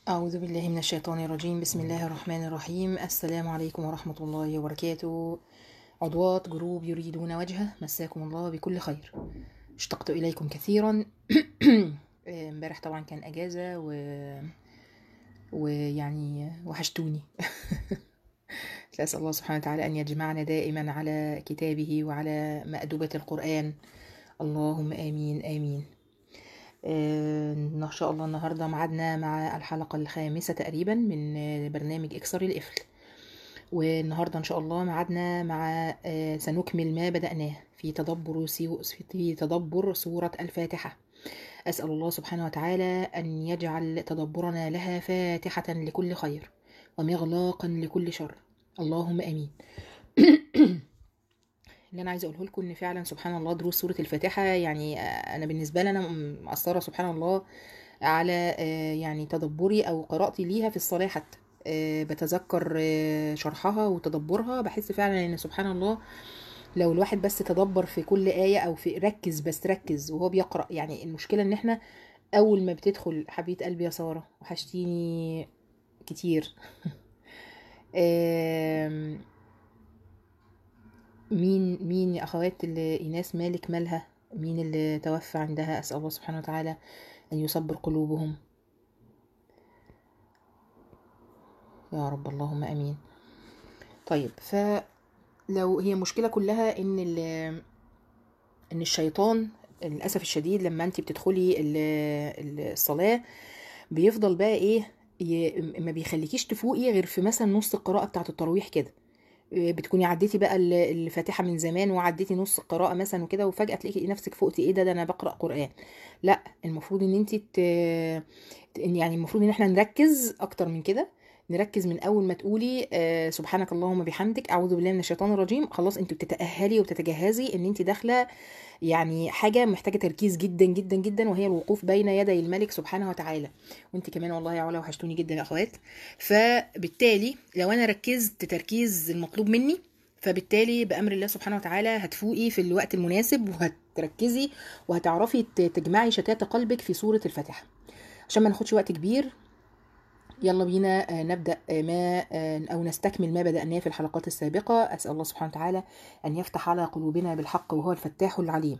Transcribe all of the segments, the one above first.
أعوذ بالله من الشيطان الرجيم بسم الله الرحمن الرحيم السلام عليكم ورحمة الله وبركاته عضوات جروب يريدون وجهه مساكم الله بكل خير اشتقت إليكم كثيرا امبارح طبعا كان أجازة و... ويعني وحشتوني فأسأل الله سبحانه وتعالى أن يجمعنا دائما على كتابه وعلى مأدبة القرآن اللهم آمين آمين آه، ان شاء الله النهارده ميعادنا مع الحلقه الخامسه تقريبا من آه، برنامج اكسر القفل والنهارده ان شاء الله ميعادنا مع آه، سنكمل ما بدأناه في تدبر سيو- في تدبر سورة الفاتحة أسأل الله سبحانه وتعالى أن يجعل تدبرنا لها فاتحة لكل خير ومغلاقا لكل شر اللهم آمين اللي انا عايزه اقوله لكم ان فعلا سبحان الله دروس سوره الفاتحه يعني آه، انا بالنسبه لي انا مأثره سبحان الله على آه، يعني تدبري او قراءتي ليها في الصلاه حتى آه، بتذكر آه، شرحها وتدبرها بحس فعلا ان سبحان الله لو الواحد بس تدبر في كل آية أو في ركز بس ركز وهو بيقرأ يعني المشكلة إن إحنا أول ما بتدخل حبيبة قلبي يا سارة وحشتيني كتير آم، مين مين يا اخوات اللي ايناس مالك مالها مين اللي توفى عندها اسال الله سبحانه وتعالى ان يصبر قلوبهم يا رب اللهم امين طيب فلو هي المشكله كلها ان ال- ان الشيطان للاسف الشديد لما انت بتدخلي ال- ال- الصلاه بيفضل بقى ايه ي- ما بيخليكيش تفوقي غير في مثلا نص القراءه بتاعه التراويح كده بتكوني عديتي بقى ال- الفاتحه من زمان وعديتي نص القراءه مثلا وكده وفجاه تلاقي نفسك فوقتي ايه ده ده انا بقرا قران لا المفروض ان انت ت... يعني المفروض ان احنا نركز اكتر من كده نركز من اول ما تقولي آه سبحانك اللهم بحمدك اعوذ بالله من الشيطان الرجيم خلاص انت بتتاهلي وبتتجهزي ان انت داخله يعني حاجه محتاجه تركيز جدا جدا جدا وهي الوقوف بين يدي الملك سبحانه وتعالى وانت كمان والله يا علا وحشتوني جدا يا اخوات فبالتالي لو انا ركزت تركيز المطلوب مني فبالتالي بامر الله سبحانه وتعالى هتفوقي في الوقت المناسب وهتركزي وهتعرفي ت- تجمعي شتات قلبك في سوره الفاتحه عشان ما ناخدش وقت كبير يلا بينا آه، نبدأ آه، ما آه، أو نستكمل ما بدأناه في الحلقات السابقة أسأل الله سبحانه وتعالى أن يفتح على قلوبنا بالحق وهو الفتاح العليم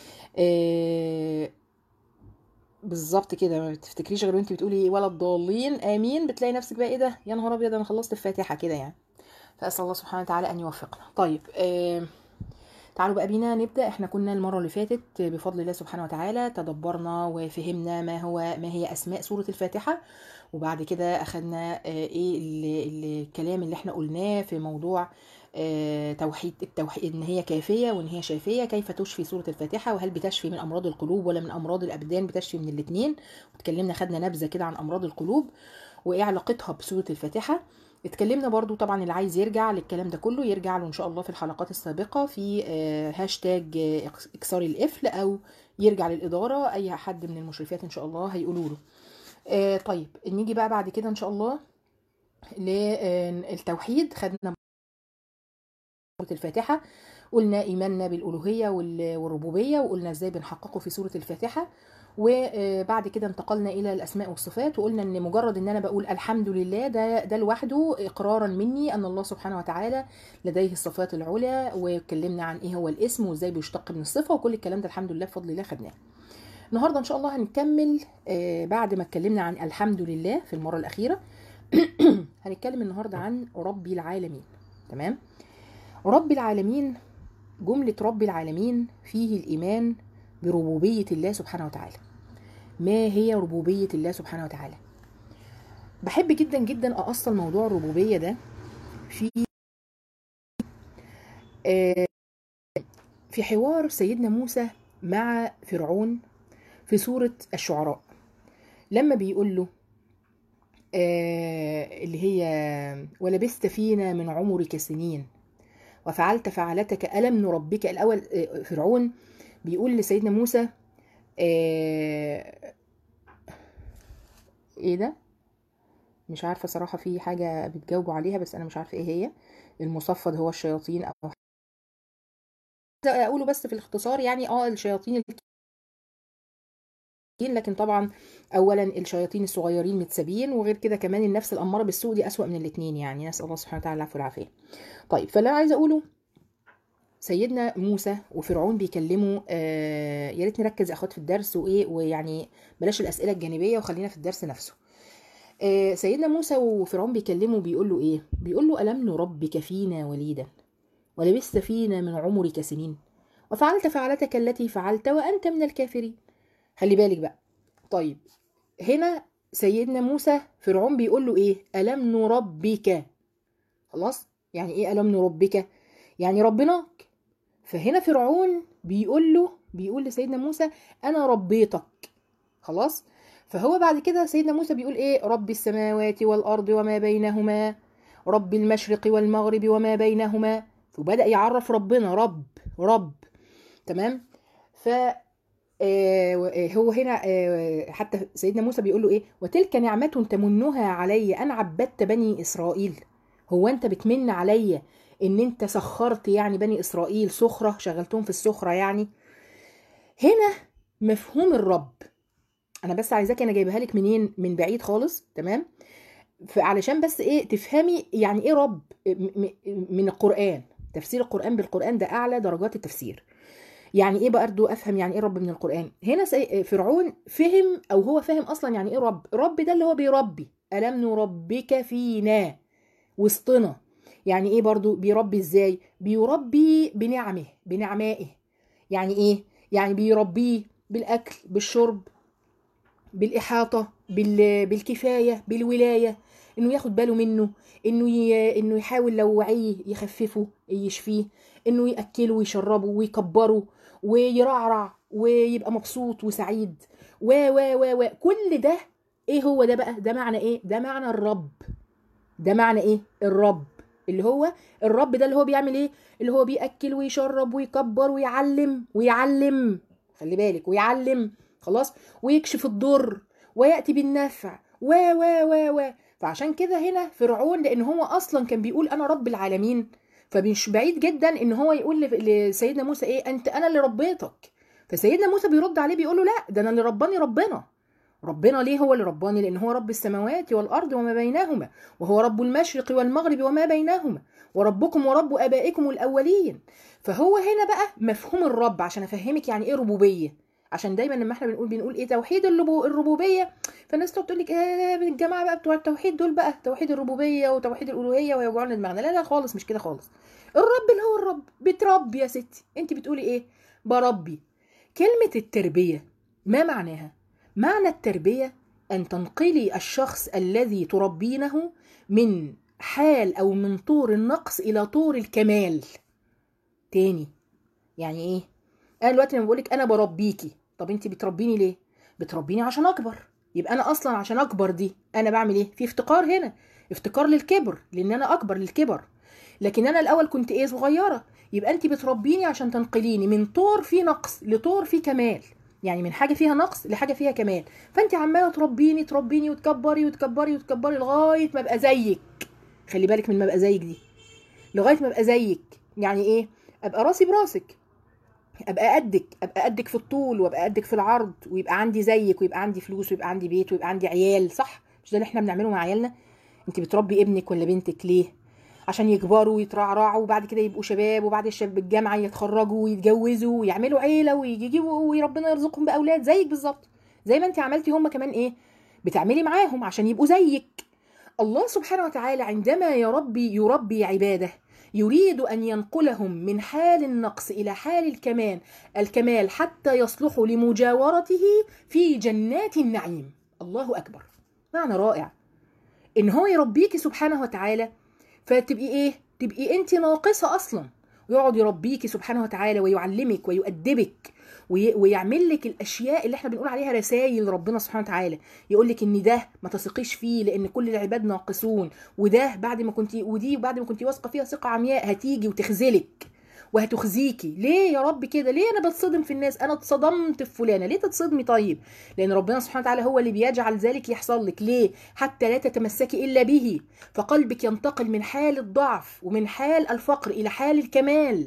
آه، بالظبط كده ما بتفتكريش غير وانت بتقولي ولا الضالين امين بتلاقي نفسك بقى ايه ده يا نهار ابيض انا خلصت الفاتحه كده يعني فاسال الله سبحانه وتعالى ان يوفقنا طيب آه تعالوا بقى بينا نبدا احنا كنا المره اللي فاتت بفضل الله سبحانه وتعالى تدبرنا وفهمنا ما هو ما هي اسماء سوره الفاتحه وبعد كده اخدنا آه، ايه ال- ال- الكلام اللي احنا قلناه في موضوع آه، توحيد التوحيد ان هي كافيه وان هي شافيه كيف تشفي سوره الفاتحه وهل بتشفي من امراض القلوب ولا من امراض الابدان بتشفي من الاثنين واتكلمنا خدنا نبذه كده عن امراض القلوب وايه علاقتها بسوره الفاتحه اتكلمنا برضو طبعا اللي عايز يرجع للكلام ده كله يرجع له ان شاء الله في الحلقات السابقه في آه، هاشتاج آه، اكسار القفل او يرجع للاداره اي حد من المشرفات ان شاء الله هيقولوا له آه، طيب نيجي بقى بعد كده ان شاء الله للتوحيد خدنا سورة الفاتحة قلنا إيماننا بالألوهية وال- والربوبية وقلنا إزاي بنحققه في سورة الفاتحة وبعد كده انتقلنا إلى الأسماء والصفات وقلنا إن مجرد إن أنا بقول الحمد لله ده ده لوحده إقرارا مني أن الله سبحانه وتعالى لديه الصفات العلى واتكلمنا عن إيه هو الاسم وإزاي بيشتق من الصفة وكل الكلام ده الحمد لله بفضل الله خدناه. النهارده إن شاء الله هنكمل آه، بعد ما اتكلمنا عن الحمد لله في المرة الأخيرة هنتكلم النهارده عن رب العالمين تمام؟ رب العالمين جملة رب العالمين فيه الإيمان بربوبية الله سبحانه وتعالى ما هي ربوبية الله سبحانه وتعالى بحب جدا جدا أأصل موضوع الربوبية ده في آه، في حوار سيدنا موسى مع فرعون في سورة الشعراء لما بيقول له آه، اللي هي ولبست فينا من عمرك سنين وفعلت فعلتك ألم نربك الأول آه، فرعون بيقول لسيدنا موسى آه، ايه ده مش عارفة صراحة في حاجة بتجاوبوا عليها بس أنا مش عارفة ايه هي المصفد هو الشياطين أو أقوله بس في الاختصار يعني اه الشياطين لكن طبعا اولا الشياطين الصغيرين متسابين وغير كده كمان النفس الاماره بالسوء دي اسوا من الاثنين يعني نسال الله سبحانه وتعالى العفو والعافيه طيب فاللي انا عايزه اقوله سيدنا موسى وفرعون بيكلموا آه يا ريت نركز يا اخوات في الدرس وايه ويعني بلاش الاسئله الجانبيه وخلينا في الدرس نفسه آه سيدنا موسى وفرعون بيكلموا بيقول له ايه بيقول له الم نربك فينا وليدا ولبثت فينا من عمرك سنين وفعلت فعلتك التي فعلت وانت من الكافرين خلي بالك بقى طيب هنا سيدنا موسى فرعون بيقول له ايه الم نربك خلاص يعني ايه الم نربك يعني ربناك فهنا فرعون بيقول له بيقول لسيدنا موسى انا ربيتك خلاص فهو بعد كده سيدنا موسى بيقول ايه رب السماوات والارض وما بينهما رب المشرق والمغرب وما بينهما وبدا يعرف ربنا رب رب تمام ف آه هو هنا آه حتى سيدنا موسى بيقول له ايه وتلك نعمة تمنها علي ان عبدت بني اسرائيل هو انت بتمن عليا ان انت سخرت يعني بني اسرائيل سخره شغلتهم في السخره يعني هنا مفهوم الرب انا بس عايزاك انا جايبها لك منين من بعيد خالص تمام فعلشان بس ايه تفهمي يعني ايه رب من القران تفسير القران بالقران ده اعلى درجات التفسير يعني ايه برضه افهم يعني ايه رب من القران هنا فرعون فهم او هو فاهم اصلا يعني ايه رب رب ده اللي هو بيربي الم نربك فينا وسطنا يعني ايه برضو بيربي ازاي بيربي بنعمه بنعمائه يعني ايه يعني بيربيه بالاكل بالشرب بالاحاطه بال... بالكفايه بالولايه انه ياخد باله منه انه ي... انه يحاول لو وعيه يخففه يشفيه انه ياكله ويشربه ويكبره ويرعرع ويبقى مبسوط وسعيد و و و و كل ده ايه هو ده بقى ده معنى ايه ده معنى الرب ده معنى ايه الرب اللي هو الرب ده اللي هو بيعمل ايه اللي هو بياكل ويشرب ويكبر ويعلم ويعلم خلي بالك ويعلم خلاص ويكشف الضر وياتي بالنفع و و و و فعشان كده هنا فرعون لان هو اصلا كان بيقول انا رب العالمين فمش بعيد جدا ان هو يقول لسيدنا موسى ايه انت انا اللي ربيتك فسيدنا موسى بيرد عليه بيقول له لا ده انا اللي رباني ربنا ربنا ليه هو اللي رباني لان هو رب السماوات والارض وما بينهما وهو رب المشرق والمغرب وما بينهما وربكم ورب ابائكم الاولين فهو هنا بقى مفهوم الرب عشان افهمك يعني ايه ربوبيه عشان دايما لما احنا بنقول بنقول ايه توحيد الربوبيه فالناس تقعد تقول لك ايه الجماعه بقى بتوع التوحيد دول بقى توحيد الربوبيه وتوحيد الالوهيه ويوجعون دماغنا لا لا خالص مش كده خالص الرب اللي هو الرب بتربي يا ستي انت بتقولي ايه بربي كلمه التربيه ما معناها معنى التربية أن تنقلي الشخص الذي تربينه من حال أو من طور النقص إلى طور الكمال تاني يعني إيه؟ أنا دلوقتي لما بقولك أنا بربيكي طب أنت بتربيني ليه؟ بتربيني عشان أكبر يبقى أنا أصلا عشان أكبر دي أنا بعمل إيه؟ في افتقار هنا افتقار للكبر لأن أنا أكبر للكبر لكن أنا الأول كنت إيه صغيرة يبقى أنت بتربيني عشان تنقليني من طور فيه نقص لطور فيه كمال يعني من حاجه فيها نقص لحاجه فيها كمال فانت عماله تربيني تربيني وتكبري وتكبري وتكبري لغايه ما ابقى زيك خلي بالك من ما ابقى زيك دي لغايه ما ابقى زيك يعني ايه ابقى راسي براسك ابقى قدك ابقى قدك في الطول وابقى قدك في العرض ويبقى عندي زيك ويبقى عندي فلوس ويبقى عندي بيت ويبقى عندي عيال صح مش ده اللي احنا بنعمله مع عيالنا انت بتربي ابنك ولا بنتك ليه عشان يكبروا ويترعرعوا وبعد كده يبقوا شباب وبعد الشباب الجامعه يتخرجوا ويتجوزوا ويعملوا عيله ويجيبوا وربنا يرزقهم باولاد زيك بالظبط زي ما انت عملتي هم كمان ايه بتعملي معاهم عشان يبقوا زيك الله سبحانه وتعالى عندما يربي يربي عباده يريد ان ينقلهم من حال النقص الى حال الكمال الكمال حتى يصلحوا لمجاورته في جنات النعيم الله اكبر معنى رائع ان هو يربيكي سبحانه وتعالى فتبقي ايه تبقي انت ناقصه اصلا ويقعد يربيكي سبحانه وتعالى ويعلمك ويؤدبك وي... ويعمل لك الاشياء اللي احنا بنقول عليها رسائل ربنا سبحانه وتعالى يقول لك ان ده ما تثقيش فيه لان كل العباد ناقصون وده بعد ما كنت ودي بعد ما كنت واثقه فيها ثقه عمياء هتيجي وتخذلك وهتخزيكي ليه يا رب كده ليه انا بتصدم في الناس انا اتصدمت في فلانه ليه تتصدمي طيب لان ربنا سبحانه وتعالى هو اللي بيجعل ذلك يحصل لك ليه حتى لا تتمسكي الا به فقلبك ينتقل من حال الضعف ومن حال الفقر الى حال الكمال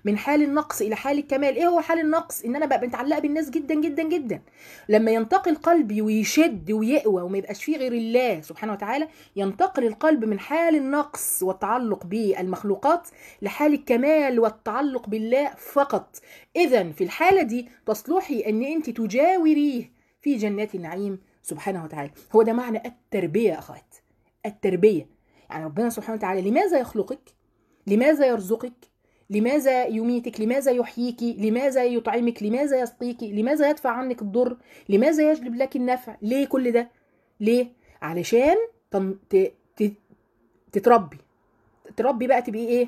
من حال النقص الى حال الكمال ايه هو حال النقص ان انا ببقى متعلقه بالناس جدا جدا جدا لما ينتقل قلبي ويشد ويقوى وما يبقاش فيه غير الله سبحانه وتعالى ينتقل القلب من حال النقص والتعلق بالمخلوقات لحال الكمال والتعلق بالله فقط اذا في الحاله دي تصلحي ان انت تجاوريه في جنات النعيم سبحانه وتعالى هو ده معنى التربيه يا اخوات التربيه يعني ربنا سبحانه وتعالى لماذا يخلقك لماذا يرزقك لماذا يميتك لماذا يحييك لماذا يطعمك لماذا يسقيك لماذا يدفع عنك الضر لماذا يجلب لك النفع ليه كل ده ليه علشان تن... ت... ت... تتربي تربي بقى تبقي ايه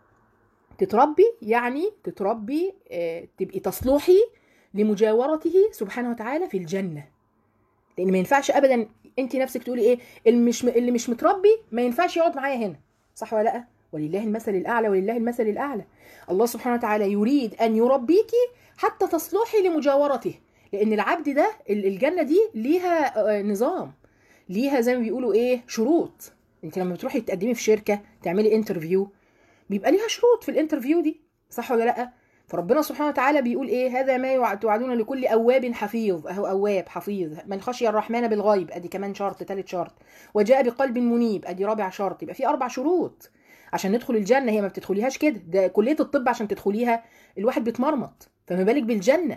تتربي يعني تتربي آه، تبقي تصلحي لمجاورته سبحانه وتعالى في الجنه لان ما ينفعش ابدا انت نفسك تقولي ايه اللي مش اللي مش متربي ما ينفعش يقعد معايا هنا صح ولا لا ولله المثل الاعلى ولله المثل الاعلى الله سبحانه وتعالى يريد ان يربيكي حتى تصلحي لمجاورته لان العبد ده ال- الجنه دي ليها آه، نظام ليها زي ما بيقولوا ايه شروط انت لما بتروحي تقدمي في شركه تعملي انترفيو بيبقى ليها شروط في الانترفيو دي صح ولا لا فربنا سبحانه وتعالى بيقول ايه هذا ما يوع- توعدون لكل اواب حفيظ اهو اواب حفيظ من خشي الرحمن بالغيب ادي كمان شرط ثالث شرط وجاء بقلب منيب ادي رابع شرط يبقى في اربع شروط عشان ندخل الجنه هي ما بتدخليهاش كده ده كليه الطب عشان تدخليها الواحد بيتمرمط فما بالك بالجنه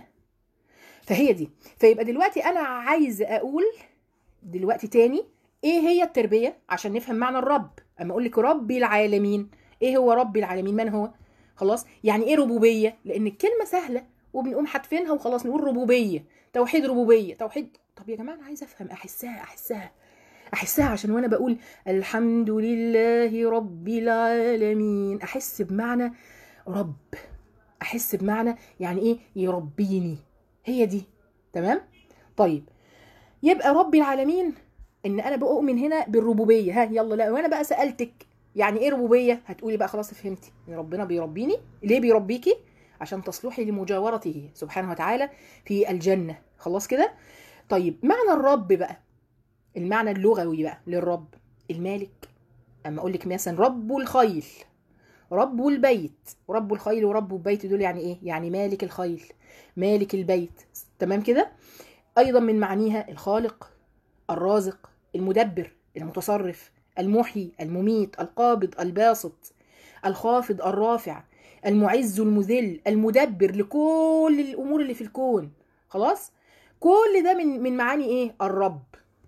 فهي دي فيبقى دلوقتي انا عايز اقول دلوقتي تاني ايه هي التربيه عشان نفهم معنى الرب اما اقول لك رب العالمين ايه هو رب العالمين من هو خلاص يعني ايه ربوبيه لان الكلمه سهله وبنقوم حاتفينها وخلاص نقول ربوبيه توحيد ربوبيه توحيد طب يا جماعه انا عايزه افهم احسها احسها احسها عشان وانا بقول الحمد لله رب العالمين احس بمعنى رب احس بمعنى يعني ايه يربيني هي دي تمام طيب يبقى رب العالمين ان انا بؤمن هنا بالربوبيه ها يلا لا وانا بقى سالتك يعني ايه ربوبيه هتقولي بقى خلاص فهمتي ان ربنا بيربيني ليه بيربيكي عشان تصلحي لمجاورته سبحانه وتعالى في الجنه خلاص كده طيب معنى الرب بقى المعنى اللغوي بقى للرب المالك اما اقول لك مثلا رب الخيل رب البيت رب الخيل ورب البيت دول يعني ايه يعني مالك الخيل مالك البيت تمام كده ايضا من معانيها الخالق الرازق المدبر المتصرف المحيي المميت القابض الباسط الخافض الرافع المعز المذل المدبر لكل الامور اللي في الكون خلاص كل ده من من معاني ايه الرب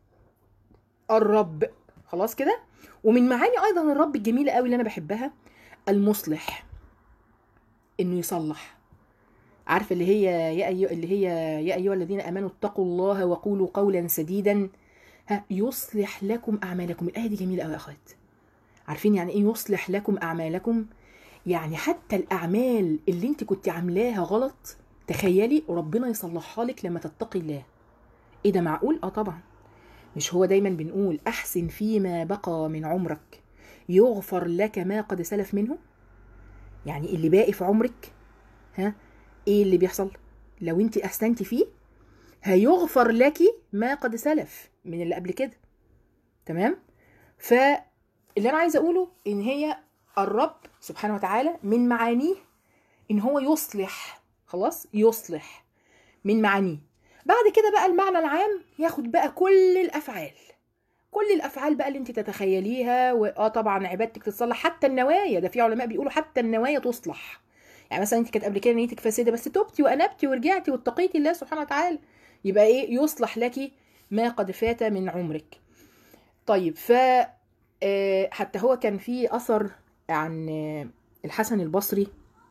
الرب خلاص كده ومن معاني ايضا الرب الجميله قوي اللي انا بحبها المصلح انه يصلح عارفه اللي هي يا أيها اللي هي يا ايها الذين امنوا اتقوا الله وقولوا قولا سديدا ها يصلح لكم اعمالكم الايه دي جميله قوي يا اخوات عارفين يعني ايه يصلح لكم اعمالكم يعني حتى الاعمال اللي انت كنت عاملاها غلط تخيلي ربنا يصلحها لك لما تتقي الله ايه ده معقول اه طبعا مش هو دايما بنقول احسن فيما بقى من عمرك يغفر لك ما قد سلف منه يعني اللي باقي في عمرك ها ايه اللي بيحصل لو انت احسنتي فيه هيغفر لك ما قد سلف من اللي قبل كده تمام فاللي انا عايزه اقوله ان هي الرب سبحانه وتعالى من معانيه ان هو يصلح خلاص يصلح من معانيه بعد كده بقى المعنى العام ياخد بقى كل الافعال كل الافعال بقى اللي انت تتخيليها واه طبعا عبادتك تتصلح حتى النوايا ده في علماء بيقولوا حتى النوايا تصلح يعني مثلا انت كانت قبل كده نيتك فاسده بس تبتي وانبتي ورجعتي واتقيتي الله سبحانه وتعالى يبقى ايه يصلح لك ما قد فات من عمرك طيب ف آه، حتى هو كان في اثر عن آه، الحسن البصري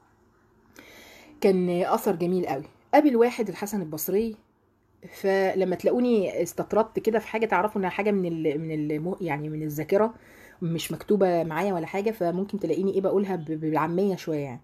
كان آه، اثر جميل قوي قابل واحد الحسن البصري فلما تلاقوني استطردت كده في حاجه تعرفوا انها حاجه من ال من ال يعني من الذاكره مش مكتوبه معايا ولا حاجه فممكن تلاقيني ايه بقولها ب- بالعاميه شويه يعني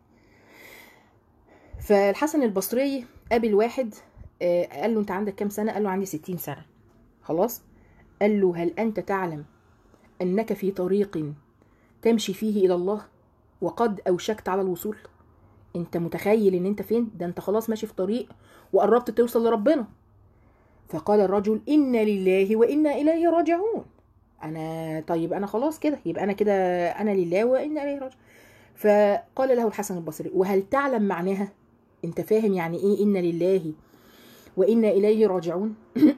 فالحسن البصري قابل واحد آه، قال له انت عندك كام سنه قال له عندي 60 سنه خلاص قال له هل انت تعلم انك في طريق تمشي فيه الى الله وقد اوشكت على الوصول انت متخيل ان انت فين ده انت خلاص ماشي في طريق وقربت توصل لربنا فقال الرجل إنا لله وإنا إليه راجعون أنا طيب أنا خلاص كده يبقى أنا كده أنا لله وإنا إليه راجعون فقال له الحسن البصري وهل تعلم معناها انت فاهم يعني ايه ان لله وانا اليه راجعون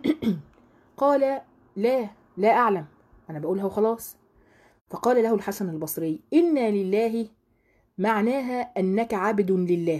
قال لا لا اعلم انا بقولها وخلاص فقال له الحسن البصري انا لله معناها انك عبد لله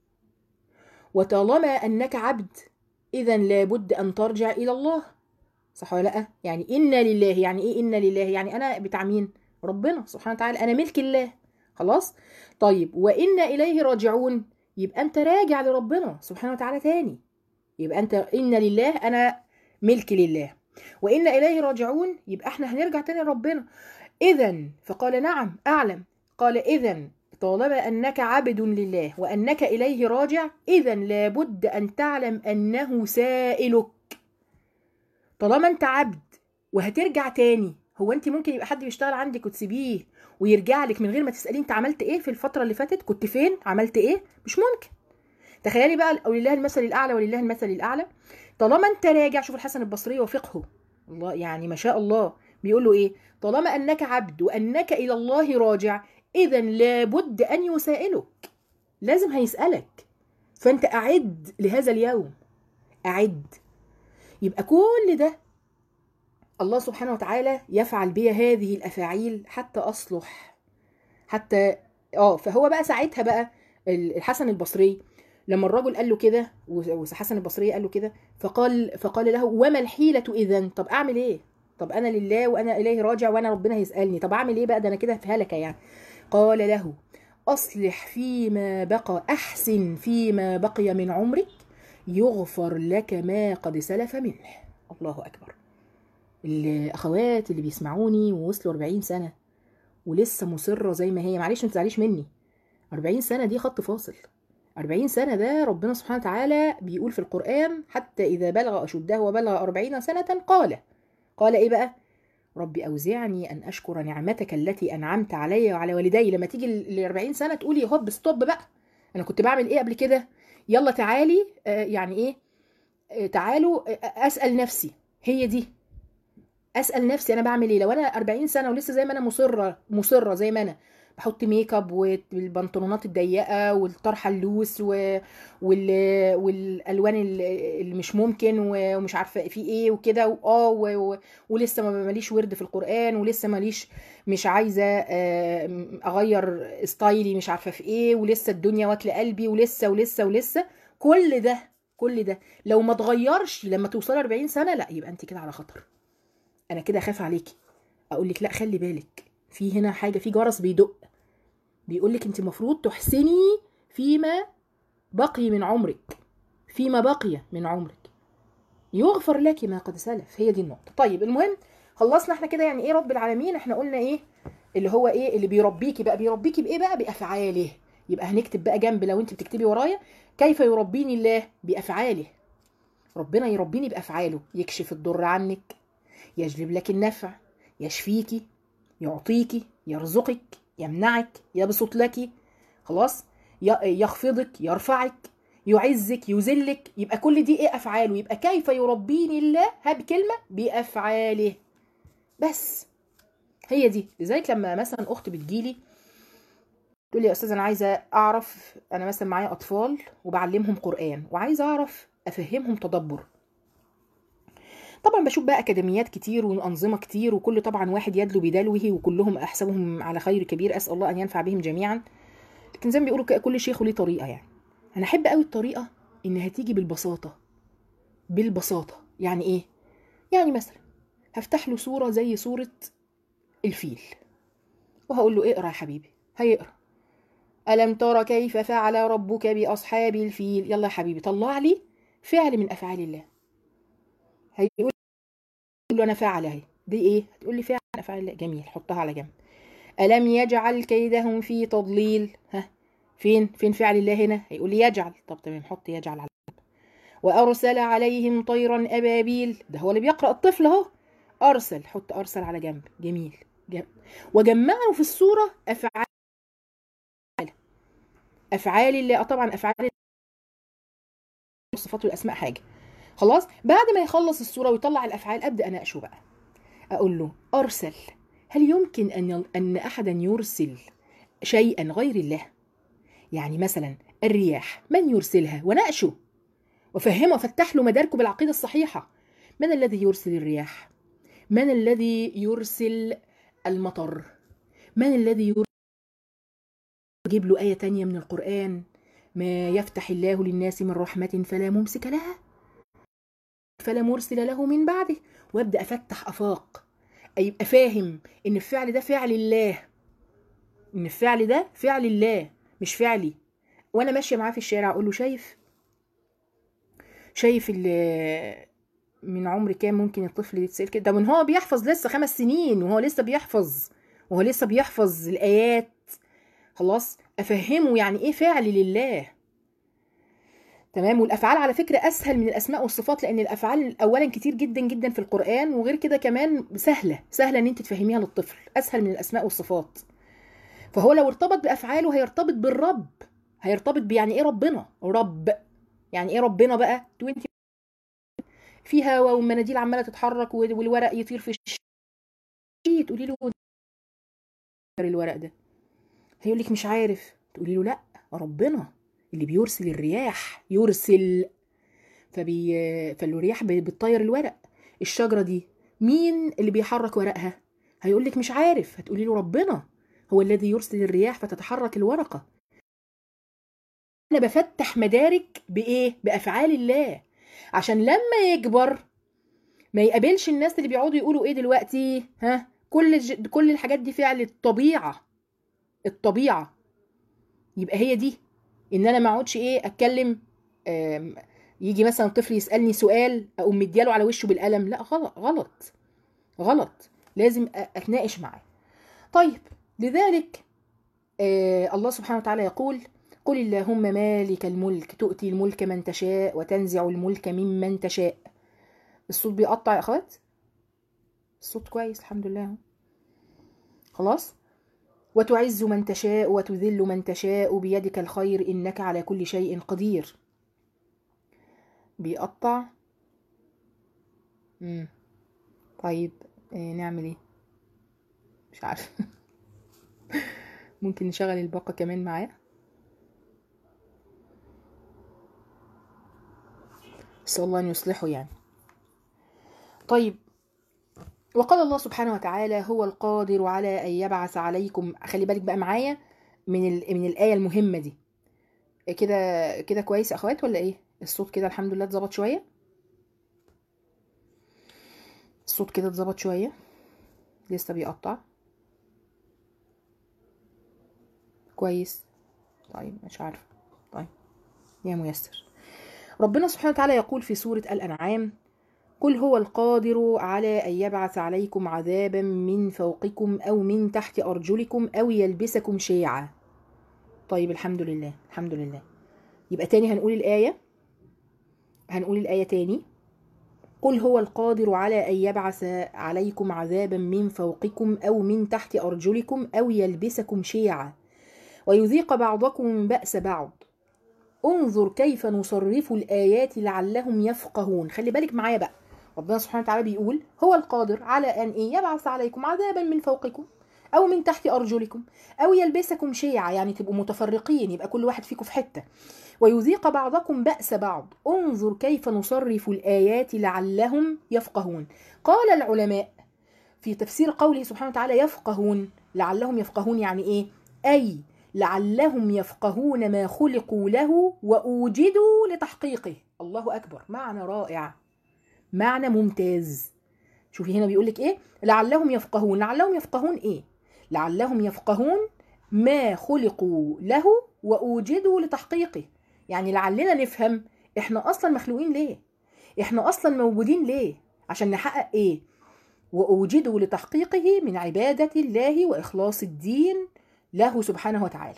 وطالما انك عبد اذا لابد ان ترجع الى الله صح ولا لا يعني انا لله يعني ايه انا لله يعني انا بتاع مين ربنا سبحانه وتعالى انا ملك الله خلاص طيب وانا اليه راجعون يبقى انت راجع لربنا سبحانه وتعالى تاني يبقى انت ان لله انا ملك لله وان اليه راجعون يبقى احنا هنرجع تاني لربنا اذا فقال نعم اعلم قال اذا طالما انك عبد لله وانك اليه راجع اذا لابد ان تعلم انه سائلك طالما انت عبد وهترجع تاني هو انت ممكن يبقى حد بيشتغل عندك وتسيبيه ويرجع لك من غير ما تساليه انت عملت ايه في الفتره اللي فاتت كنت فين عملت ايه مش ممكن تخيلي بقى ولله المثل الاعلى ولله المثل الاعلى طالما انت راجع شوف الحسن البصري وفقهه الله يعني ما شاء الله بيقول له ايه طالما انك عبد وانك الى الله راجع اذا لابد ان يسائلك لازم هيسالك فانت اعد لهذا اليوم اعد يبقى كل ده الله سبحانه وتعالى يفعل بي هذه الافاعيل حتى اصلح حتى اه فهو بقى ساعتها بقى الحسن البصري لما الرجل قال له كده وحسن البصري قال له كده فقال فقال له وما الحيله اذا طب اعمل ايه طب انا لله وانا اليه راجع وانا ربنا هيسالني طب اعمل ايه بقى ده انا كده في هلكه يعني قال له اصلح فيما بقى احسن فيما بقي من عمرك يغفر لك ما قد سلف منه الله اكبر الاخوات اللي بيسمعوني ووصلوا 40 سنه ولسه مصره زي ما هي معلش ما تزعليش مني 40 سنه دي خط فاصل 40 سنه ده ربنا سبحانه وتعالى بيقول في القران حتى اذا بلغ اشده وبلغ 40 سنه قال قال ايه بقى ربي اوزعني ان اشكر نعمتك التي انعمت علي وعلى والدي لما تيجي ل 40 سنه تقولي هوب ستوب بقى انا كنت بعمل ايه قبل كده يلا تعالي آه يعني ايه آه تعالوا آه اسال نفسي هي دي اسال نفسي انا بعمل ايه لو انا 40 سنه ولسه زي ما انا مصره مصره زي ما انا بحط ميك اب والبنطلونات الضيقه والطرحه اللوس و... وال... والالوان اللي مش ممكن ومش عارفه في ايه وكده اه و... ولسه ما ماليش ورد في القران ولسه ماليش مش عايزه اغير ستايلي مش عارفه في ايه ولسه الدنيا واكله قلبي ولسه ولسه ولسه كل ده كل ده لو ما اتغيرش لما توصلي 40 سنه لا يبقى انت كده على خطر انا كده اخاف عليكي اقول لك لا خلي بالك في هنا حاجه في جرس بيدق بيقول لك انت المفروض تحسني فيما بقي من عمرك فيما بقي من عمرك يغفر لك ما قد سلف هي دي النقطه طيب المهم خلصنا احنا كده يعني ايه رب العالمين احنا قلنا ايه اللي هو ايه اللي بيربيكي بقى بيربيكي بايه بقى بافعاله يبقى هنكتب بقى جنب لو انت بتكتبي ورايا كيف يربيني الله بافعاله ربنا يربيني بافعاله يكشف الضر عنك يجلب لك النفع يشفيكي يعطيكي يرزقك يمنعك يبسط لك خلاص يخفضك يرفعك يعزك يذلك يبقى كل دي ايه افعاله يبقى كيف يربيني الله ها بكلمه بافعاله بس هي دي لذلك لما مثلا اخت بتجيلي تقول لي يا استاذ انا عايزه اعرف انا مثلا معايا اطفال وبعلمهم قران وعايزه اعرف افهمهم تدبر طبعا بشوف بقى اكاديميات كتير وانظمه كتير وكل طبعا واحد يدلو بدلوه وكلهم احسبهم على خير كبير اسال الله ان ينفع بهم جميعا لكن زي ما بيقولوا كل شيخ له طريقه يعني انا احب قوي الطريقه انها تيجي بالبساطه بالبساطه يعني ايه يعني مثلا هفتح له صوره زي صوره الفيل وهقول له اقرا يا حبيبي هيقرا الم ترى كيف فعل ربك باصحاب الفيل يلا يا حبيبي طلع لي فعل من افعال الله هيقول له انا فاعل اهي دي ايه هتقول لي فعل افعال الله جميل حطها على جنب الم يجعل كيدهم في تضليل ها فين فين فعل الله هنا هيقول لي يجعل طب تمام حط يجعل على جنب وارسل عليهم طيرا ابابيل ده هو اللي بيقرا الطفل اهو ارسل حط ارسل على جنب جميل جنب. وجمعوا في الصوره افعال افعال الله طبعا افعال الصفات والاسماء حاجه خلاص بعد ما يخلص الصورة ويطلع الأفعال أبدأ أناقشه بقى أقول له أرسل هل يمكن أن ان احدا يرسل شيئا غير الله يعني مثلا الرياح من يرسلها وناقشه وفهمه وفتح له مداركه بالعقيده الصحيحه من الذي يرسل الرياح من الذي يرسل المطر من الذي يرسل يجيب له آية تانية من القرآن ما يفتح الله للناس من رحمة فلا ممسك لها فلا مرسل له من بعده وابدا افتح افاق يبقى فاهم ان الفعل ده فعل الله ان الفعل ده فعل الله مش فعلي وانا ماشيه معاه في الشارع اقول له شايف شايف ال- من عمر كام ممكن الطفل يتسال كده ده من هو بيحفظ لسه خمس سنين وهو لسه بيحفظ وهو لسه بيحفظ الايات خلاص افهمه يعني ايه فعل لله تمام والافعال على فكره اسهل من الاسماء والصفات لان الافعال اولا كتير جدا جدا في القران وغير كده كمان سهله سهله ان انت تفهميها للطفل اسهل من الاسماء والصفات فهو لو ارتبط بافعاله هيرتبط بالرب هيرتبط بيعني ايه ربنا رب يعني ايه ربنا بقى 20 في هوا والمناديل عماله تتحرك والورق يطير في الشيء تقولي له الورق ده هيقول لك مش عارف تقولي له لا ربنا اللي بيرسل الرياح يرسل فبي فالرياح بتطير الورق الشجره دي مين اللي بيحرك ورقها هيقول لك مش عارف هتقولي له ربنا هو الذي يرسل الرياح فتتحرك الورقه انا بفتح مدارك بايه بافعال الله عشان لما يكبر ما يقابلش الناس اللي بيقعدوا يقولوا ايه دلوقتي ها كل الج... كل الحاجات دي فعل الطبيعه الطبيعه يبقى هي دي ان انا ما اقعدش ايه اتكلم يجي مثلا طفل يسالني سؤال اقوم مدياله على وشه بالقلم لا غلط غلط غلط لازم اتناقش معاه طيب لذلك آه الله سبحانه وتعالى يقول قل اللهم مالك الملك تؤتي الملك من تشاء وتنزع الملك ممن تشاء الصوت بيقطع يا اخوات الصوت كويس الحمد لله خلاص وتعز من تشاء وتذل من تشاء بيدك الخير انك على كل شيء قدير بيقطع مم. طيب إيه نعمل ايه مش عارف ممكن نشغل الباقة كمان معاه نسأل الله أن يصلحه يعني طيب وقال الله سبحانه وتعالى هو القادر على أن يبعث عليكم خلي بالك بقى معايا من ال... من الآية المهمة دي كده كده كويس يا أخوات ولا إيه الصوت كده الحمد لله اتظبط شوية الصوت كده اتظبط شوية لسه بيقطع كويس طيب مش عارفة طيب يا ميسر ربنا سبحانه وتعالى يقول في سورة الأنعام قل هو القادر على أن يبعث عليكم عذابا من فوقكم أو من تحت أرجلكم أو يلبسكم شيعا طيب الحمد لله الحمد لله يبقى تاني هنقول الآية هنقول الآية تاني قل هو القادر على أن يبعث عليكم عذابا من فوقكم أو من تحت أرجلكم أو يلبسكم شيعا ويذيق بعضكم بأس بعض انظر كيف نصرف الآيات لعلهم يفقهون خلي بالك معايا بقى ربنا سبحانه وتعالى بيقول هو القادر على أن إيه يبعث عليكم عذابا من فوقكم أو من تحت أرجلكم أو يلبسكم شيعا يعني تبقوا متفرقين يبقى كل واحد فيكم في حتة ويذيق بعضكم بأس بعض انظر كيف نصرف الآيات لعلهم يفقهون قال العلماء في تفسير قوله سبحانه وتعالى يفقهون لعلهم يفقهون يعني إيه أي لعلهم يفقهون ما خلقوا له وأوجدوا لتحقيقه الله أكبر معنى رائع معنى ممتاز شوفي هنا بيقول لك ايه لعلهم يفقهون لعلهم يفقهون ايه لعلهم يفقهون ما خلقوا له واوجدوا لتحقيقه يعني لعلنا نفهم احنا اصلا مخلوقين ليه احنا اصلا موجودين ليه عشان نحقق ايه واوجدوا لتحقيقه من عباده الله واخلاص الدين له سبحانه وتعالى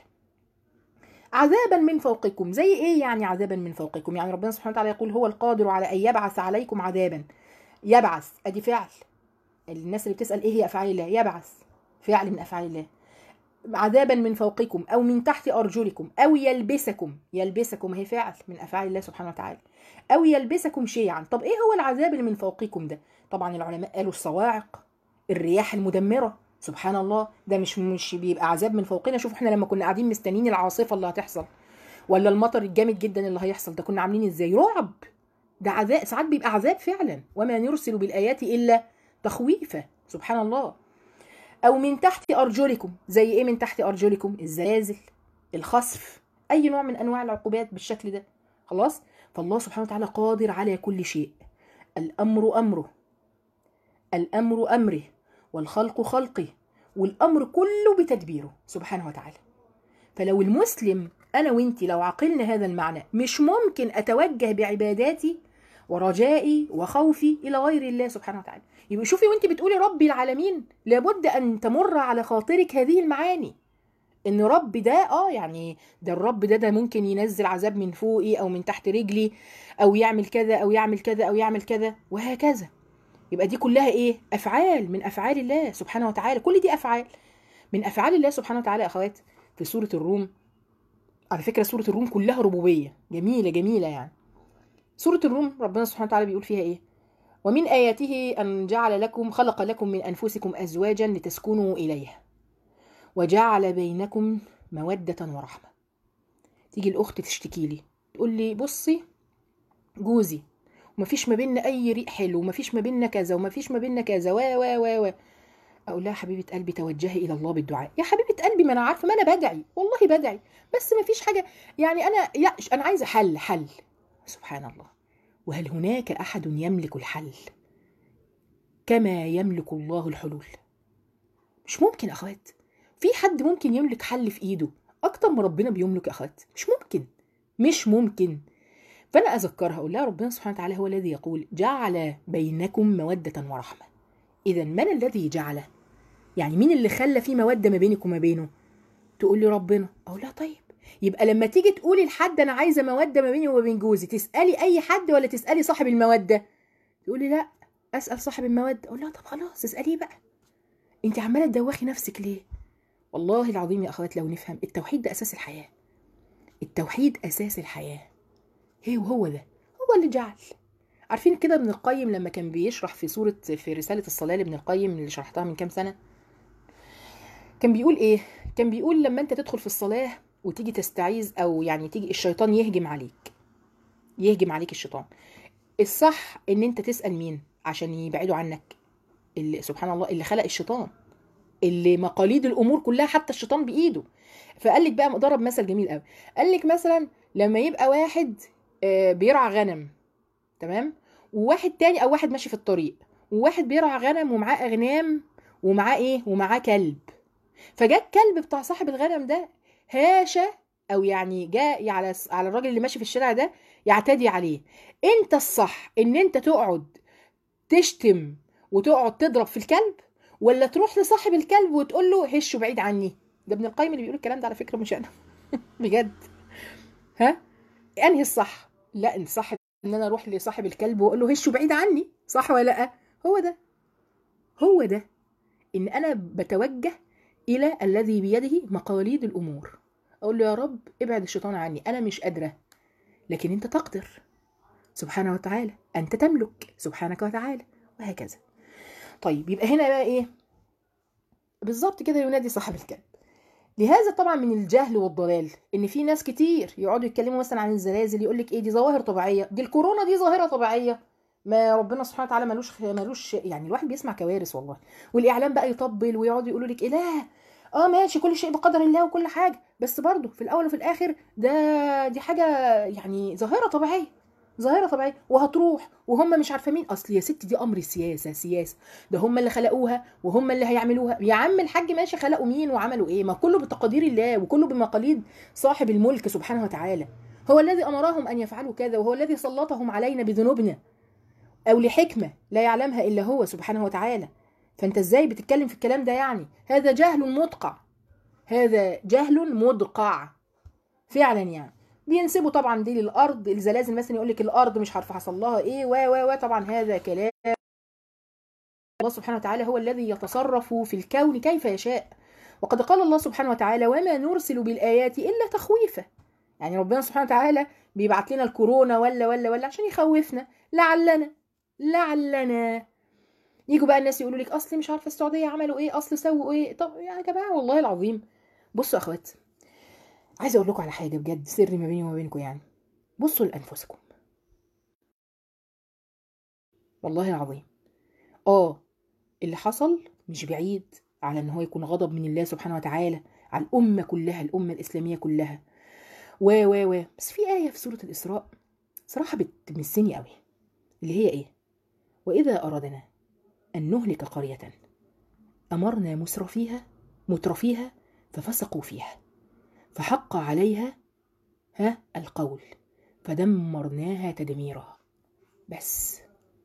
عذابا من فوقكم زي ايه يعني عذابا من فوقكم يعني ربنا سبحانه وتعالى يقول هو القادر على ان يبعث عليكم عذابا يبعث ادي فعل الناس اللي بتسال ايه هي افعال الله يبعث فعل من افعال الله عذابا من فوقكم او من تحت ارجلكم او يلبسكم يلبسكم هي فعل من افعال الله سبحانه وتعالى او يلبسكم شيعا طب ايه هو العذاب اللي من فوقكم ده طبعا العلماء قالوا الصواعق الرياح المدمره سبحان الله ده مش مش بيبقى عذاب من فوقنا شوف احنا لما كنا قاعدين مستنيين العاصفه اللي هتحصل ولا المطر الجامد جدا اللي هيحصل ده كنا عاملين ازاي رعب ده عذاب ساعات بيبقى عذاب فعلا وما نرسل بالايات الا تخويفا سبحان الله او من تحت ارجلكم زي ايه من تحت ارجلكم الزلازل الخسف اي نوع من انواع العقوبات بالشكل ده خلاص فالله سبحانه وتعالى قادر على كل شيء الامر امره الامر امره والخلق خلقه والامر كله بتدبيره سبحانه وتعالى فلو المسلم انا وانت لو عقلنا هذا المعنى مش ممكن اتوجه بعباداتي ورجائي وخوفي الى غير الله سبحانه وتعالى يبقى شوفي وانت بتقولي ربي العالمين لابد ان تمر على خاطرك هذه المعاني ان رب ده اه يعني ده الرب ده ده ممكن ينزل عذاب من فوقي او من تحت رجلي او يعمل كذا او يعمل كذا او يعمل كذا وهكذا يبقى دي كلها ايه افعال من افعال الله سبحانه وتعالى كل دي افعال من افعال الله سبحانه وتعالى يا اخوات في سوره الروم على فكره سوره الروم كلها ربوبيه جميله جميله يعني سوره الروم ربنا سبحانه وتعالى بيقول فيها ايه ومن اياته ان جعل لكم خلق لكم من انفسكم ازواجا لتسكنوا اليها وجعل بينكم موده ورحمه تيجي الاخت تشتكي لي تقول لي بصي جوزي ومفيش ما بيننا اي ريق حلو ومفيش ما بيننا كذا ومفيش ما بيننا كذا و و و و اقول لها حبيبه قلبي توجهي الى الله بالدعاء يا حبيبه قلبي ما انا عارفه ما انا بدعي والله بدعي بس ما فيش حاجه يعني انا يا انا عايزه حل حل سبحان الله وهل هناك احد يملك الحل كما يملك الله الحلول مش ممكن يا اخوات في حد ممكن يملك حل في ايده اكتر ما ربنا بيملك يا اخوات مش ممكن مش ممكن فانا اذكرها اقول لها ربنا سبحانه وتعالى هو الذي يقول جعل بينكم موده ورحمه اذا من الذي جعل يعني مين اللي خلى في موده ما بينك وما بينه تقول لي ربنا اقول لها طيب يبقى لما تيجي تقولي لحد انا عايزه موده ما بيني وما بين جوزي تسالي اي حد ولا تسالي صاحب الموده تقولي لا اسال صاحب الموده اقول لها طب خلاص اساليه بقى انت عماله تدوخي نفسك ليه والله العظيم يا اخوات لو نفهم التوحيد ده اساس الحياه التوحيد اساس الحياه هي وهو ده هو اللي جعل عارفين كده ابن القيم لما كان بيشرح في سورة في رسالة الصلاة لابن القيم اللي شرحتها من كام سنة كان بيقول ايه كان بيقول لما انت تدخل في الصلاة وتيجي تستعيذ او يعني تيجي الشيطان يهجم عليك يهجم عليك الشيطان الصح ان انت تسأل مين عشان يبعدوا عنك اللي سبحان الله اللي خلق الشيطان اللي مقاليد الامور كلها حتى الشيطان بايده فقال لك بقى ضرب مثل جميل قوي قال لك مثلا لما يبقى واحد بيرعى غنم تمام وواحد تاني او واحد ماشي في الطريق وواحد بيرعى غنم ومعاه اغنام ومعاه ايه ومعاه كلب فجاء الكلب بتاع صاحب الغنم ده هاشا او يعني جاء على على الراجل اللي ماشي في الشارع ده يعتدي عليه انت الصح ان انت تقعد تشتم وتقعد تضرب في الكلب ولا تروح لصاحب الكلب وتقول له هشه بعيد عني ده ابن القيم اللي بيقول الكلام ده على فكره مش انا بجد ها انهي الصح لا الصح ان انا اروح لصاحب الكلب واقول له هشه بعيد عني صح ولا لا هو ده هو ده ان انا بتوجه الى الذي بيده مقاليد الامور اقول له يا رب ابعد الشيطان عني انا مش قادره لكن انت تقدر سبحانه وتعالى انت تملك سبحانك وتعالى وهكذا طيب يبقى هنا بقى ايه بالظبط كده ينادي صاحب الكلب لهذا طبعا من الجهل والضلال ان في ناس كتير يقعدوا يتكلموا مثلا عن الزلازل يقول لك ايه دي ظواهر طبيعيه دي الكورونا دي ظاهره طبيعيه ما ربنا سبحانه وتعالى ملوش ملوش يعني الواحد بيسمع كوارث والله والاعلام بقى يطبل ويقعدوا يقولوا لك ايه لا اه ماشي كل شيء بقدر الله وكل حاجه بس برضه في الاول وفي الاخر ده دي حاجه يعني ظاهره طبيعيه ظاهره طبيعيه وهتروح وهم مش عارفه مين اصل يا ستي دي امر سياسه سياسه ده هم اللي خلقوها وهم اللي هيعملوها يا عم الحاج ماشي خلقوا مين وعملوا ايه ما كله بتقادير الله وكله بمقاليد صاحب الملك سبحانه وتعالى هو الذي امرهم ان يفعلوا كذا وهو الذي سلطهم علينا بذنوبنا او لحكمه لا يعلمها الا هو سبحانه وتعالى فانت ازاي بتتكلم في الكلام ده يعني هذا جهل مدقع هذا جهل مدقع فعلا يعني بينسبوا طبعا دي للارض الزلازل مثلا يقول لك الارض مش عارفه حصل لها ايه و و و طبعا هذا كلام الله سبحانه وتعالى هو الذي يتصرف في الكون كيف يشاء وقد قال الله سبحانه وتعالى وما نرسل بالايات الا تخويفا يعني ربنا سبحانه وتعالى بيبعت لنا الكورونا ولا ولا ولا عشان يخوفنا لعلنا لعلنا يجوا بقى الناس يقولوا لك اصل مش عارفه السعوديه عملوا ايه اصل سووا ايه طب يا جماعه والله العظيم بصوا يا اخوات عايزه اقول لكم على حاجه بجد سر ما بيني وما بينكم يعني بصوا لانفسكم والله العظيم اه اللي حصل مش بعيد على ان هو يكون غضب من الله سبحانه وتعالى على الامه كلها الامه الاسلاميه كلها و و و بس في ايه في سوره الاسراء صراحه بتمسني قوي اللي هي ايه واذا اردنا ان نهلك قريه امرنا مسرفيها مترفيها ففسقوا فيها فحق عليها ها القول فدمرناها تدميرا بس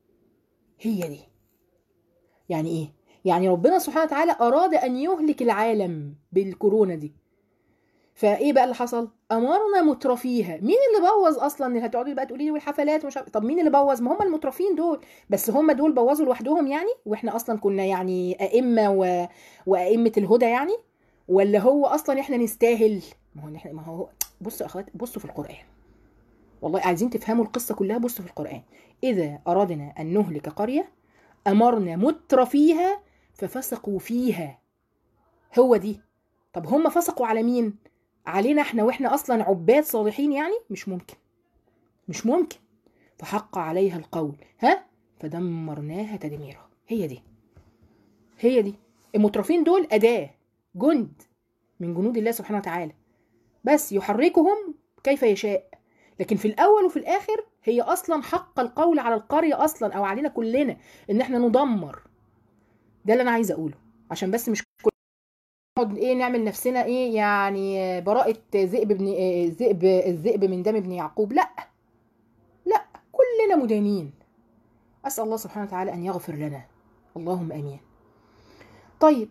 هي دي يعني ايه يعني ربنا سبحانه وتعالى اراد ان يهلك العالم بالكورونا دي فايه بقى اللي حصل امرنا مترفيها مين اللي بوظ اصلا اللي هتقعدي بقى تقولي لي والحفلات ومش عارف طب مين اللي بوظ ما هم المترفين دول بس هم دول بوظوا لوحدهم يعني واحنا اصلا كنا يعني ائمه و... وائمه الهدى يعني ولا هو اصلا احنا نستاهل ما هو احنا ما هو بصوا يا اخوات بصوا في القران والله عايزين تفهموا القصه كلها بصوا في القران اذا اردنا ان نهلك قريه امرنا مترفيها ففسقوا فيها هو دي طب هم فسقوا على مين علينا احنا واحنا اصلا عباد صالحين يعني مش ممكن مش ممكن فحق عليها القول ها فدمرناها تدميرا هي دي هي دي المترفين دول اداه جند من جنود الله سبحانه وتعالى بس يحركهم كيف يشاء لكن في الاول وفي الاخر هي اصلا حق القول على القريه اصلا او علينا كلنا ان احنا ندمر ده اللي انا عايزه اقوله عشان بس مش كل نقعد ايه نعمل نفسنا ايه يعني براءة ذئب ابن ذئب الذئب من دم ابن يعقوب لا لا كلنا مدانين اسال الله سبحانه وتعالى ان يغفر لنا اللهم امين طيب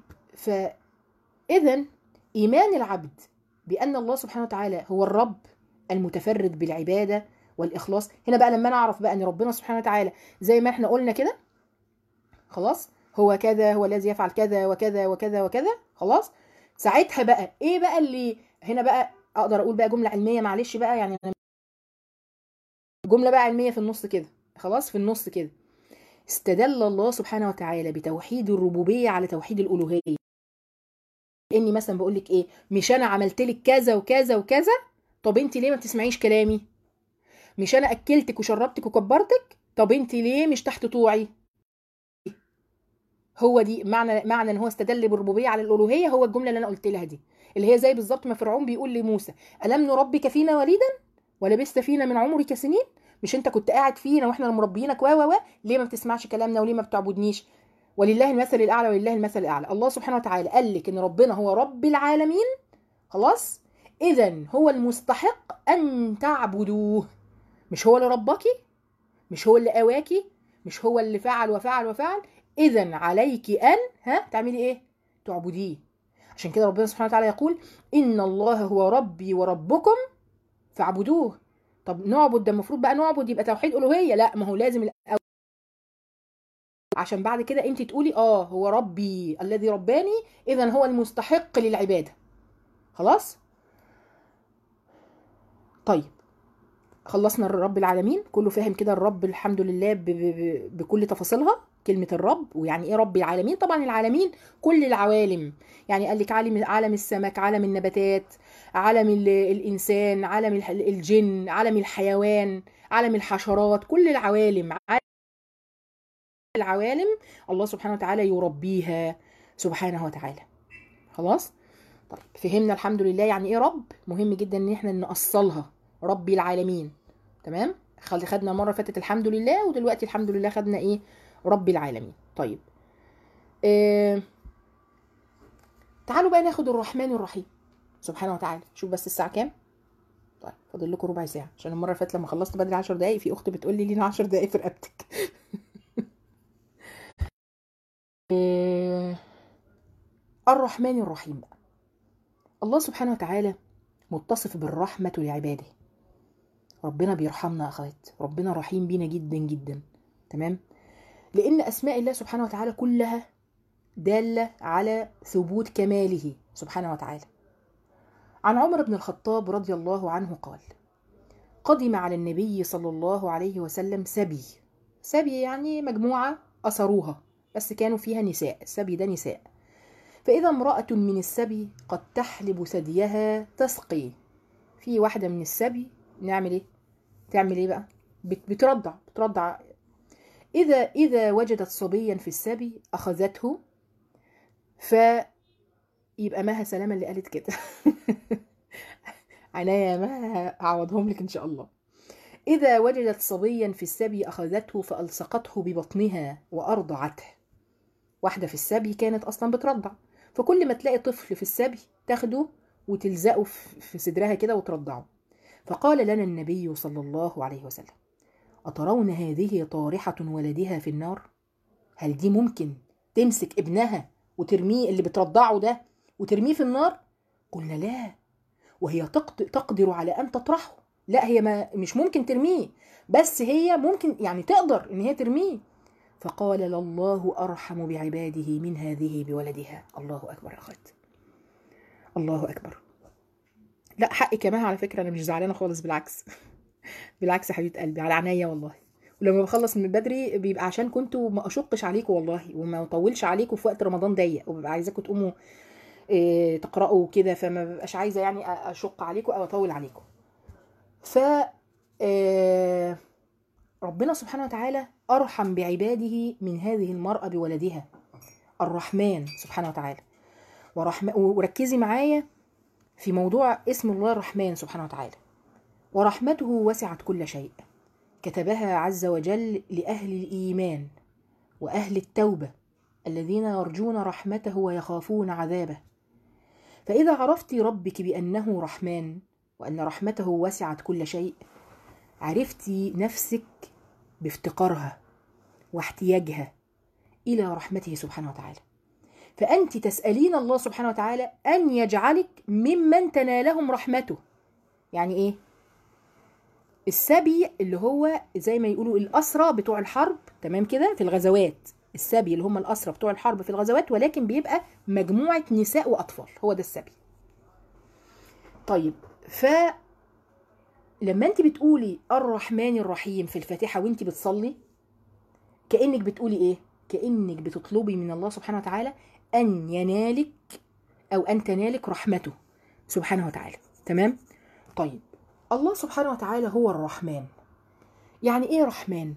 فاذا ايمان العبد بان الله سبحانه وتعالى هو الرب المتفرد بالعباده والاخلاص هنا بقى لما انا اعرف بقى ان ربنا سبحانه وتعالى زي ما احنا قلنا كده خلاص هو كذا هو الذي يفعل كذا وكذا وكذا وكذا خلاص ساعتها بقى ايه بقى اللي هنا بقى اقدر اقول بقى جمله علميه معلش بقى يعني انا جمله بقى علميه في النص كده خلاص في النص كده استدل الله سبحانه وتعالى بتوحيد الربوبيه على توحيد الالوهيه اني مثلا بقول لك ايه مش انا عملت لك كذا وكذا وكذا طب انت ليه ما بتسمعيش كلامي مش انا اكلتك وشربتك وكبرتك طب انت ليه مش تحت طوعي هو دي معنى معنى ان هو استدل بالربوبيه على الالوهيه هو الجمله اللي انا قلت لها دي اللي هي زي بالظبط ما فرعون بيقول لموسى الم نربك فينا وليدا ولبست فينا من عمرك سنين مش انت كنت قاعد فينا واحنا مربيينك و و ليه ما بتسمعش كلامنا وليه ما بتعبدنيش ولله المثل الاعلى ولله المثل الاعلى الله سبحانه وتعالى قال لك ان ربنا هو رب العالمين خلاص اذا هو المستحق ان تعبدوه مش هو اللي رباكي مش هو اللي قواكي مش هو اللي فعل وفعل وفعل اذا عليك ان ها تعملي ايه تعبديه عشان كده ربنا سبحانه وتعالى يقول ان الله هو ربي وربكم فاعبدوه طب نعبد ده المفروض بقى نعبد يبقى توحيد الوهيه لا ما هو لازم الأول عشان بعد كده انت تقولي اه هو ربي الذي رباني اذا هو المستحق للعباده خلاص طيب خلصنا الرب العالمين كله فاهم كده الرب الحمد لله ب ب بكل تفاصيلها كلمة الرب ويعني ايه رب العالمين طبعا العالمين كل العوالم يعني قال لك عالم عالم السمك عالم النباتات عالم الانسان عالم الجن عالم الحيوان عالم الحشرات كل العوالم العوالم الله سبحانه وتعالى يربيها سبحانه وتعالى خلاص طيب فهمنا الحمد لله يعني ايه رب مهم جدا ان احنا نأصلها ربي العالمين تمام خدنا مره فاتت الحمد لله ودلوقتي الحمد لله خدنا ايه رب العالمين طيب آه تعالوا بقى ناخد الرحمن الرحيم سبحانه وتعالى شوف بس الساعه كام طيب فاضل لكم ربع ساعه عشان المره اللي فاتت لما خلصت بدري 10 دقايق في اخت بتقول لي لينا 10 دقايق في رقبتك آه الرحمن الرحيم بقى الله سبحانه وتعالى متصف بالرحمة لعباده ربنا بيرحمنا يا اخوات ربنا رحيم بينا جدا جدا تمام لان اسماء الله سبحانه وتعالى كلها داله على ثبوت كماله سبحانه وتعالى عن عمر بن الخطاب رضي الله عنه قال قدم على النبي صلى الله عليه وسلم سبي سبي يعني مجموعه اسروها بس كانوا فيها نساء السبي ده نساء فإذا امرأة من السبي قد تحلب ثديها تسقي في واحدة من السبي نعمل ايه تعمل ايه بقى بت- بترضع بترضع إذا إذا وجدت صبيا في السبي أخذته فيبقى مها سلامة اللي قالت كده عناية ما أعوضهم لك إن شاء الله إذا وجدت صبيا في السبي أخذته فألصقته ببطنها وأرضعته واحدة في السبي كانت أصلا بترضع فكل ما تلاقي طفل في السبي تاخده وتلزقه في في صدرها كده وترضعه فقال لنا النبي صلى الله عليه وسلم أترون هذه طارحة ولدها في النار هل دي ممكن تمسك ابنها وترميه اللي بترضعه ده وترميه في النار قلنا لا وهي تقد- تقدر على أن تطرحه لا هي ما مش ممكن ترميه بس هي ممكن يعني تقدر ان هي ترميه فقال لله ارحم بعباده من هذه بولدها الله اكبر يا اخوات الله اكبر لا حقك يا مها على فكره انا مش زعلانه خالص بالعكس بالعكس يا حبيبه قلبي على عينيا والله ولما بخلص من بدري بيبقى عشان كنتوا ما اشقش عليكم والله وما اطولش عليكم في وقت رمضان ضيق وببقى عايزاكم تقوموا إيه، تقرأوا كده فما ببقاش عايزه يعني أ- اشق عليكم او اطول عليكم ف آه، ربنا سبحانه وتعالى أرحم بعباده من هذه المرأة بولدها الرحمن سبحانه وتعالى ورحم... وركزي معايا في موضوع اسم الله الرحمن سبحانه وتعالى ورحمته وسعت كل شيء كتبها عز وجل لأهل الإيمان وأهل التوبة الذين يرجون رحمته ويخافون عذابه فإذا عرفت ربك بأنه رحمن وأن رحمته وسعت كل شيء عرفت نفسك بافتقارها واحتياجها إلى رحمته سبحانه وتعالى فأنت تسألين الله سبحانه وتعالى أن يجعلك ممن تنالهم رحمته يعني إيه؟ السبي اللي هو زي ما يقولوا الأسرى بتوع الحرب تمام كده في الغزوات السبي اللي هم الأسرى بتوع الحرب في الغزوات ولكن بيبقى مجموعة نساء وأطفال هو ده السبي طيب ف لما انت بتقولي الرحمن الرحيم في الفاتحة وانت بتصلي كأنك بتقولي ايه كأنك بتطلبي من الله سبحانه وتعالى أن ينالك أو أن تنالك رحمته سبحانه وتعالى تمام طيب الله سبحانه وتعالى هو الرحمن يعني ايه رحمن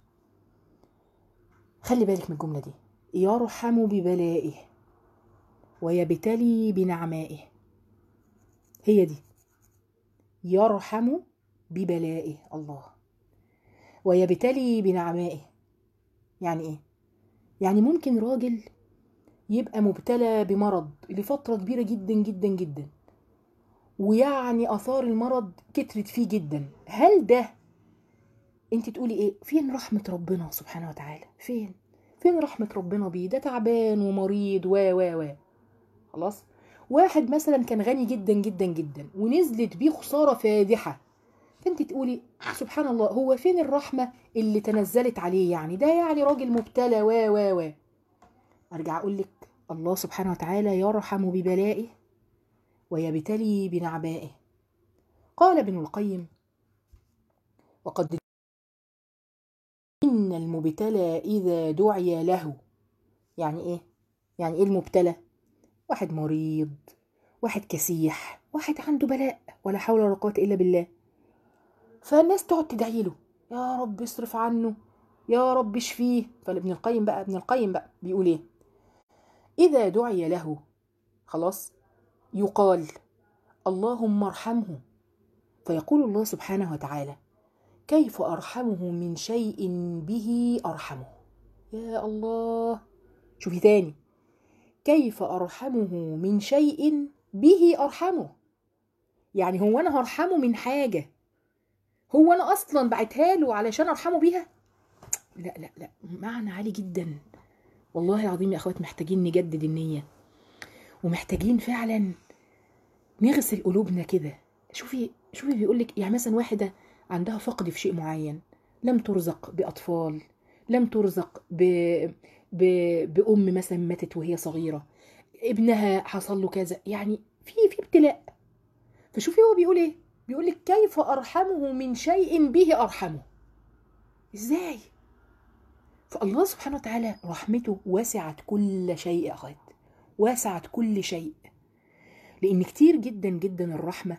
خلي بالك من الجملة دي يرحم ببلائه ويبتلي بنعمائه هي دي يرحم ببلائه الله ويبتلي بنعمائه يعني ايه يعني ممكن راجل يبقى مبتلى بمرض لفترة كبيرة جدا جدا جدا ويعني اثار المرض كترت فيه جدا هل ده انت تقولي ايه فين رحمة ربنا سبحانه وتعالى فين فين رحمة ربنا بيه ده تعبان ومريض و و و خلاص واحد مثلا كان غني جدا جدا جدا ونزلت بيه خسارة فادحة فانت تقولي سبحان الله هو فين الرحمة اللي تنزلت عليه يعني ده يعني راجل مبتلى و و و ارجع اقول لك الله سبحانه وتعالى يرحم ببلائه ويبتلي بنعمائه قال ابن القيم وقد إن المبتلى إذا دعي له يعني إيه؟ يعني إيه المبتلى؟ واحد مريض واحد كسيح واحد عنده بلاء ولا حول ولا قوة إلا بالله فالناس تقعد تدعي له يا رب اصرف عنه يا رب اشفيه فابن القيم بقى ابن القيم بقى بيقول ايه إذا دعي له خلاص يقال اللهم ارحمه فيقول الله سبحانه وتعالى كيف أرحمه من شيء به أرحمه يا الله شوفي تاني كيف أرحمه من شيء به أرحمه يعني هو أنا هرحمه من حاجة هو أنا أصلا بعتها له علشان أرحمه بيها لا لا لا معنى عالي جدا والله العظيم يا أخوات محتاجين نجدد النية ومحتاجين فعلا نغسل قلوبنا كده شوفي شوفي بيقول لك يعني مثلا واحده عندها فقد في شيء معين لم ترزق باطفال لم ترزق ب... ب... بام مثلا ماتت وهي صغيره ابنها حصل له كذا يعني في في ابتلاء فشوفي هو بيقول ايه بيقول لك كيف ارحمه من شيء به ارحمه ازاي فالله سبحانه وتعالى رحمته وسعت كل شيء يا أخوات وسعت كل شيء لأن كتير جدا جدا الرحمة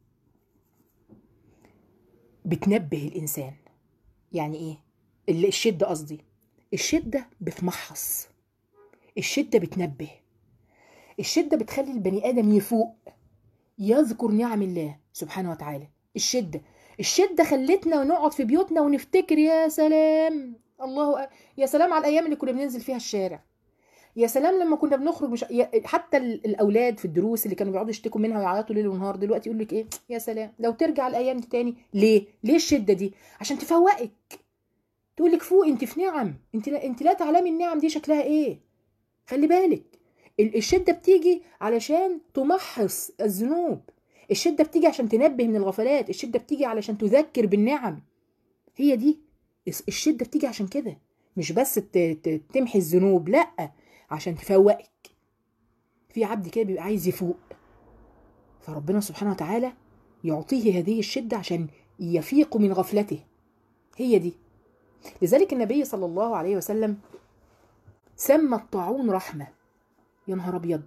بتنبه الإنسان يعني إيه؟ اللي الشدة قصدي الشدة بتمحص الشدة بتنبه الشدة بتخلي البني آدم يفوق يذكر نعم الله سبحانه وتعالى الشدة الشدة خلتنا نقعد في بيوتنا ونفتكر يا سلام الله أ... يا سلام على الأيام اللي كنا بننزل فيها الشارع يا سلام لما كنا بنخرج مش... يا- حتى ال- الأولاد في الدروس اللي كانوا بيقعدوا يشتكوا منها ويعيطوا ليل ونهار دلوقتي يقول لك إيه يا سلام لو ترجع الأيام دي تاني ليه؟ ليه الشدة دي؟ عشان تفوقك تقول لك فوق انت في نعم انت لا انت لا تعلمي النعم دي شكلها ايه خلي بالك ال- الشده بتيجي علشان تمحص الذنوب الشده بتيجي عشان تنبه من الغفلات الشده بتيجي علشان تذكر بالنعم هي دي الس- الشده بتيجي عشان كده مش بس ت- ت- تمحي الذنوب لا عشان تفوقك في عبد كده بيبقى عايز يفوق فربنا سبحانه وتعالى يعطيه هذه الشده عشان يفيق من غفلته هي دي لذلك النبي صلى الله عليه وسلم سمى الطاعون رحمة يا نهار أبيض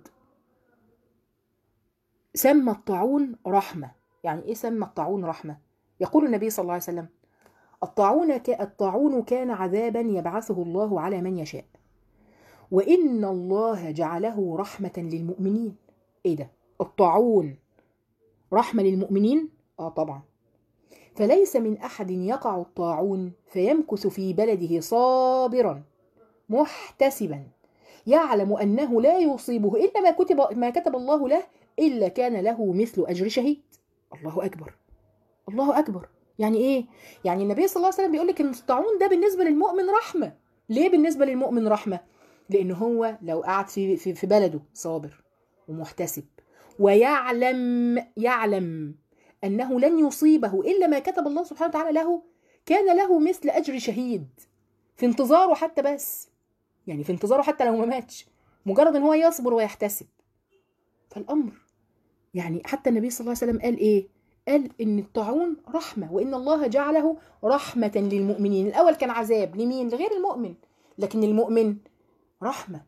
سمى الطاعون رحمة يعني إيه سمى الطاعون رحمة يقول النبي صلى الله عليه وسلم الطاعون ك... الطاعون كان عذابا يبعثه الله على من يشاء وإن الله جعله رحمة للمؤمنين إيه ده الطاعون رحمة للمؤمنين آه طبعا فليس من أحد يقع الطاعون فيمكث في بلده صابرا محتسبا يعلم أنه لا يصيبه إلا ما كتب ما كتب الله له إلا كان له مثل أجر شهيد الله أكبر الله أكبر يعني إيه؟ يعني النبي صلى الله عليه وسلم بيقول لك إن الطاعون ده بالنسبة للمؤمن رحمة ليه بالنسبة للمؤمن رحمة؟ لأن هو لو قعد في في, في بلده صابر ومحتسب ويعلم يعلم أنه لن يصيبه إلا ما كتب الله سبحانه وتعالى له كان له مثل أجر شهيد في انتظاره حتى بس يعني في انتظاره حتى لو ما ماتش مجرد ان هو يصبر ويحتسب فالامر يعني حتى النبي صلى الله عليه وسلم قال ايه قال ان الطاعون رحمه وان الله جعله رحمه للمؤمنين الاول كان عذاب لمين لغير المؤمن لكن المؤمن رحمه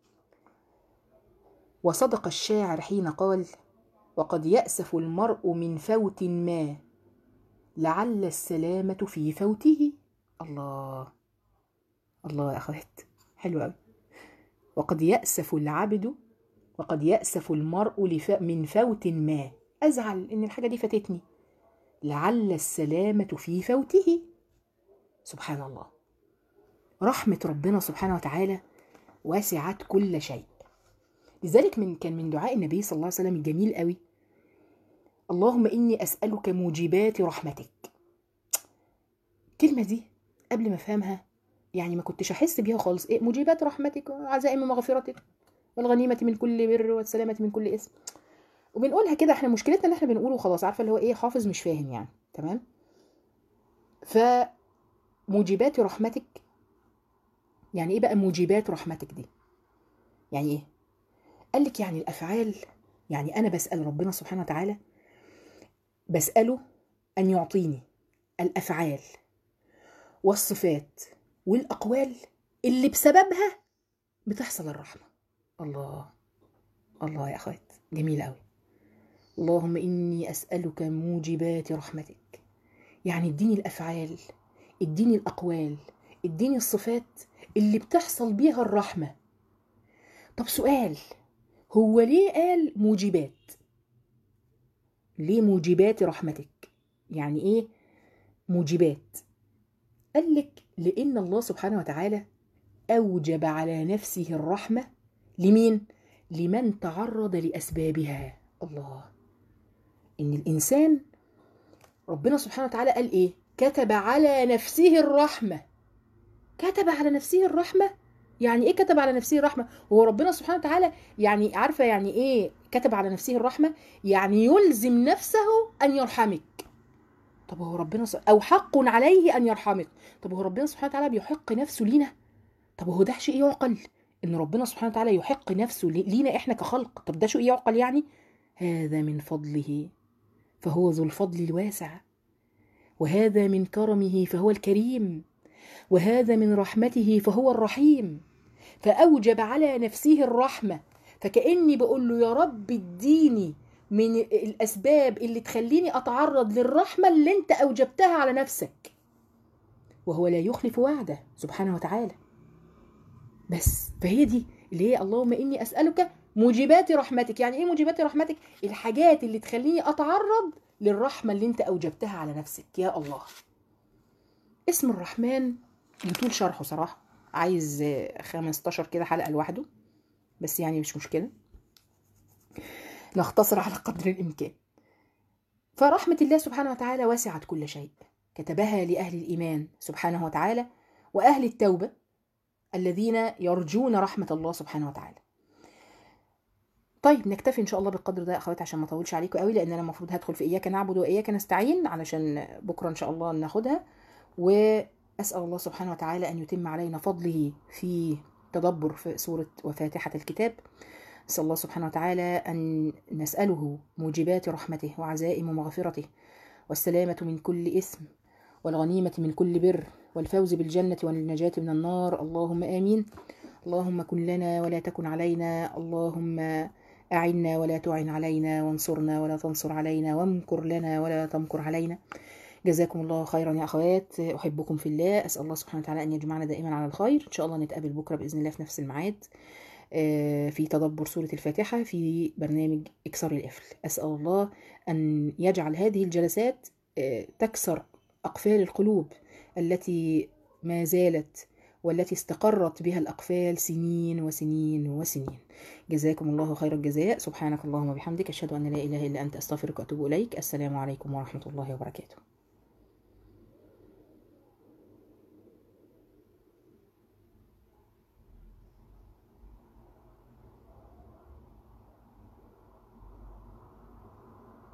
وصدق الشاعر حين قال وقد يأسف المرء من فوت ما لعل السلامة في فوته الله الله يا أخوات حلو قوي وقد يأسف العبد وقد يأسف المرء لف... من فوت ما أزعل إن الحاجة دي فاتتني لعل السلامة في فوته سبحان الله رحمة ربنا سبحانه وتعالى وسعت كل شيء لذلك من كان من دعاء النبي صلى الله عليه وسلم الجميل قوي اللهم إني أسألك موجبات رحمتك الكلمة دي قبل ما أفهمها يعني ما كنتش أحس بيها خالص إيه موجبات رحمتك وعزائم مغفرتك والغنيمة من كل بر والسلامة من كل إثم وبنقولها كده احنا مشكلتنا ان احنا بنقوله خلاص عارفه اللي هو ايه حافظ مش فاهم يعني تمام فموجبات رحمتك يعني ايه بقى موجبات رحمتك دي يعني ايه قال لك يعني الافعال يعني انا بسال ربنا سبحانه وتعالى بساله ان يعطيني الافعال والصفات والاقوال اللي بسببها بتحصل الرحمه الله الله يا اخوات جميل قوي اللهم اني اسالك موجبات رحمتك يعني اديني الافعال اديني الاقوال اديني الصفات اللي بتحصل بيها الرحمه طب سؤال هو ليه قال موجبات ليه موجبات رحمتك يعني ايه موجبات قال لك لان الله سبحانه وتعالى اوجب على نفسه الرحمه لمين لمن تعرض لاسبابها الله ان الانسان ربنا سبحانه وتعالى قال ايه كتب على نفسه الرحمه كتب على نفسه الرحمه يعني ايه كتب على نفسه الرحمه هو ربنا سبحانه وتعالى يعني عارفه يعني ايه كتب على نفسه الرحمه يعني يلزم نفسه ان يرحمك طب هو ربنا س... او حق عليه ان يرحمك طب هو ربنا سبحانه وتعالى بيحق نفسه لينا طب هو ده شيء يعقل ان ربنا سبحانه وتعالى يحق نفسه لينا احنا كخلق طب ده شيء يعقل يعني هذا من فضله فهو ذو الفضل الواسع وهذا من كرمه فهو الكريم وهذا من رحمته فهو الرحيم فأوجب على نفسه الرحمة فكأني بقول له يا رب اديني من الأسباب اللي تخليني أتعرض للرحمة اللي أنت أوجبتها على نفسك وهو لا يخلف وعده سبحانه وتعالى بس فهي دي اللي هي اللهم إني أسألك موجبات رحمتك يعني إيه موجبات رحمتك الحاجات اللي تخليني أتعرض للرحمة اللي أنت أوجبتها على نفسك يا الله اسم الرحمن يطول شرحه صراحة عايز 15 كده حلقة لوحده بس يعني مش مشكلة نختصر على قدر الإمكان فرحمة الله سبحانه وتعالى وسعت كل شيء كتبها لأهل الإيمان سبحانه وتعالى وأهل التوبة الذين يرجون رحمة الله سبحانه وتعالى طيب نكتفي ان شاء الله بالقدر ده يا اخواتي عشان ما اطولش عليكم قوي لان انا المفروض هدخل في اياك نعبد واياك نستعين علشان بكره ان شاء الله ناخدها واسال الله سبحانه وتعالى ان يتم علينا فضله في تدبر في سوره وفاتحه الكتاب اسال الله سبحانه وتعالى ان نساله موجبات رحمته وعزائم مغفرته والسلامه من كل اثم والغنيمه من كل بر والفوز بالجنه والنجاه من النار اللهم امين اللهم كن لنا ولا تكن علينا اللهم أعنا ولا تعن علينا وانصرنا ولا تنصر علينا وامكر لنا ولا تمكر علينا جزاكم الله خيرا يا أخوات أحبكم في الله أسأل الله سبحانه وتعالى أن يجمعنا دائما على الخير إن شاء الله نتقابل بكرة بإذن الله في نفس الميعاد في تدبر سورة الفاتحة في برنامج إكسار القفل أسأل الله أن يجعل هذه الجلسات تكسر أقفال القلوب التي ما زالت والتي استقرت بها الأقفال سنين وسنين وسنين جزاكم الله خير الجزاء سبحانك اللهم وبحمدك أشهد أن لا إله إلا أنت أستغفرك وأتوب إليك السلام عليكم ورحمة الله وبركاته